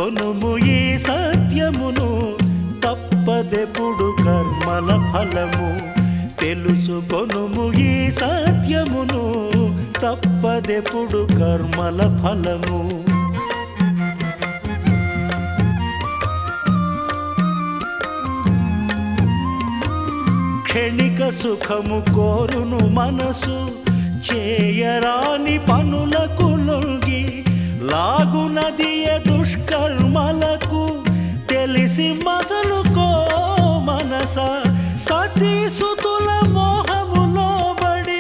తెలుసుకొనుము ఈ సత్యమును తప్పదెప్పుడు కర్మల ఫలము తెలుసుకొనుము ఈ సత్యమును తప్పదెప్పుడు కర్మల ఫలము క్షణిక సుఖము కోరును మనసు చేయరాని పనులకు లొంగి లాగునదియ దుష్కర్మలకు తెలిసి మసలుకో మనస సతీ సుతుల మోహములో బడి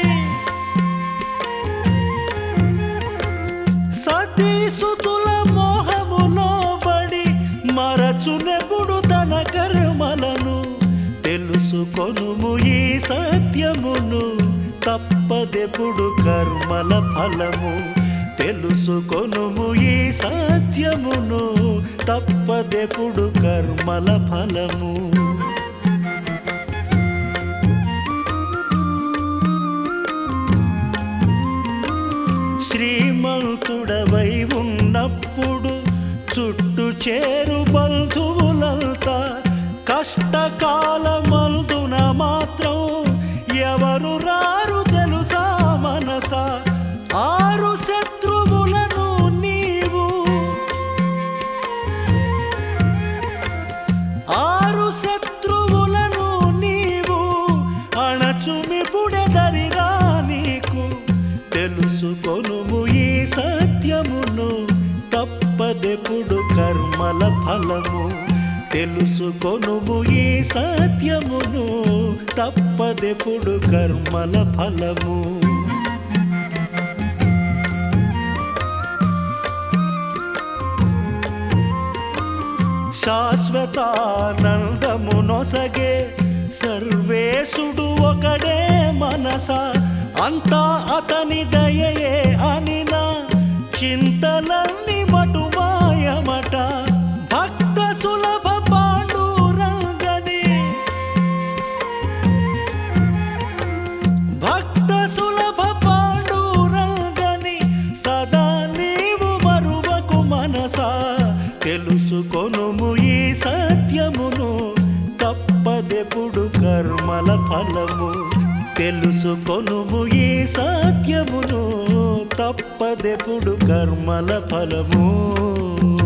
సతీ సుతుల మోహములో బడి మరచునెప్పుడు తన కర్మలను తెలుసుకొనుము ఈ సత్యమును తప్పదెప్పుడు కర్మల ఫలము తెలుసుకొనుము ఈ సత్యమును తప్పదెప్పుడు కర్మల ఫలము శ్రీమంతుడవై ఉన్నప్పుడు చుట్టు చేరు బంధువులంతా కష్టకాలమందున మాత్రం ఎవరు రారు తెలుసా మనస ఆరు శత్రువులను నీవు ఆరు శత్రువులను నీవు అణచుమిపుడెదరిరా నీకు తెలుసుకొనుము ఈ సత్యమును తప్పదెప్పుడు కర్మల ఫలము తెలుసుకొనుము ఈ సత్యమును తప్పదెప్పుడు కర్మల ఫలము శాశ్వతానందము నొసగే సర్వేశుడు ఒకడే మనస అంతా అతని దయయే అనిన చింతలన్నీ మటుమాయమట భక్త సులభ పాండురంగని భక్త సులభ పాండురంగని సదా నీవు మరువకు మనసా తెలుసుకొనుము ఈ సత్యమును తప్పదెప్పుడు కర్మల ఫలము తెలుసుకొనుము ఈ సత్యమును తప్పదెప్పుడు కర్మల ఫలము